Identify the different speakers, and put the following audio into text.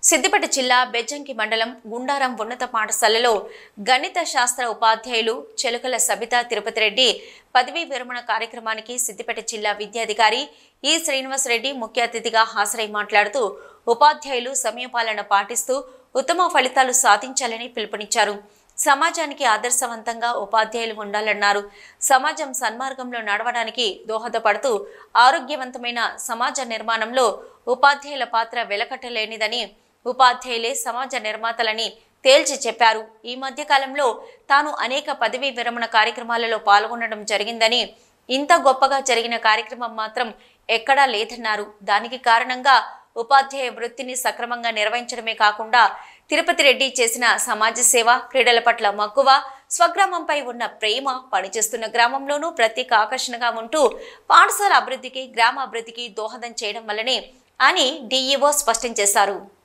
Speaker 1: సిద్దిపేట జిల్లా బెజ్జంకి మండలం గుండారం ఉన్నత పాఠశాలలో గణిత శాస్త్ర ఉపాధ్యాయులు చెలుకల సబితా తిరుపతి రెడ్డి పదవీ విరమణ కార్యక్రమానికి సిద్దిపేట జిల్లా విద్యాధికారి ఈ శ్రీనివాసరెడ్డి ముఖ్య అతిథిగా హాజరై మాట్లాడుతూ ఉపాధ్యాయులు సమయపాలన పాటిస్తూ ఉత్తమ ఫలితాలు సాధించాలని పిలుపునిచ్చారు సమాజానికి ఆదర్శవంతంగా ఉపాధ్యాయులు ఉండాలన్నారు సమాజం సన్మార్గంలో నడవడానికి దోహదపడుతూ ఆరోగ్యవంతమైన సమాజ నిర్మాణంలో ఉపాధ్యాయుల పాత్ర వెలకట్టలేనిదని ఉపాధ్యాయులే సమాజ నిర్మాతలని తేల్చి చెప్పారు ఈ మధ్య కాలంలో తాను అనేక పదవీ విరమణ కార్యక్రమాలలో పాల్గొనడం జరిగిందని ఇంత గొప్పగా జరిగిన కార్యక్రమం మాత్రం ఎక్కడా లేదన్నారు దానికి కారణంగా ఉపాధ్యాయ వృత్తిని సక్రమంగా నిర్వహించడమే కాకుండా తిరుపతి రెడ్డి చేసిన సమాజ సేవ క్రీడల పట్ల మక్కువ స్వగ్రామంపై ఉన్న ప్రేమ పనిచేస్తున్న గ్రామంలోనూ ప్రత్యేక ఆకర్షణగా ఉంటూ పాఠశాల అభివృద్ధికి గ్రామ అభివృద్ధికి దోహదం చేయడం వల్లనే అని డీఈఓ స్పష్టం చేశారు